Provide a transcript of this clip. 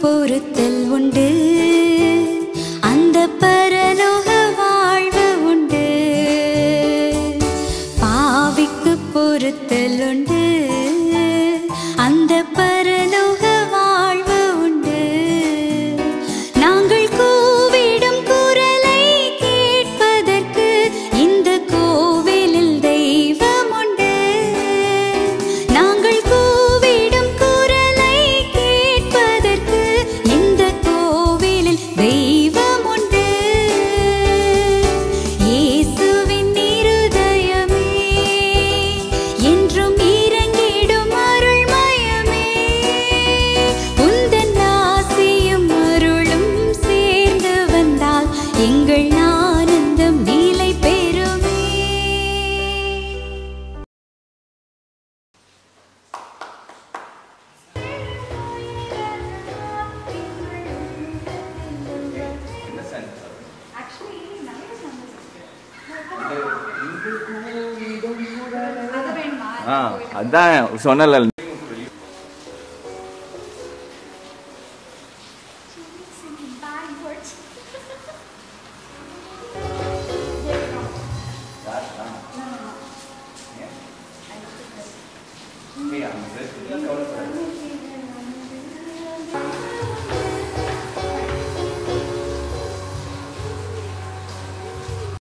பொறுத்தல் உண்டு அந்த பரலோக வாழ்வு உண்டு பாவிக்கு பொறுத்தல் உண்டு அந்த பரலோக வாழ்வு உண்டு நாங்கள் கூவிடும் குரலை கேட்பதற்கு இந்த கோவிலில் தெய்வம் உண்டு நாங்கள் கூவிடும் குரலை கேட்பதற்கு இந்த கோவிலில் தெய்வம் உண்டு இயேசுவின் இருதயமே என்றும் இறங்கிடும் அருள்மயமே உந்தன் ஆசியும் அருளும் சேர்ந்து வந்தால் எங்கள் ஆனந்தம் நிலை பெறுமே ஆ அதான் சொன்னல Yeah, I'm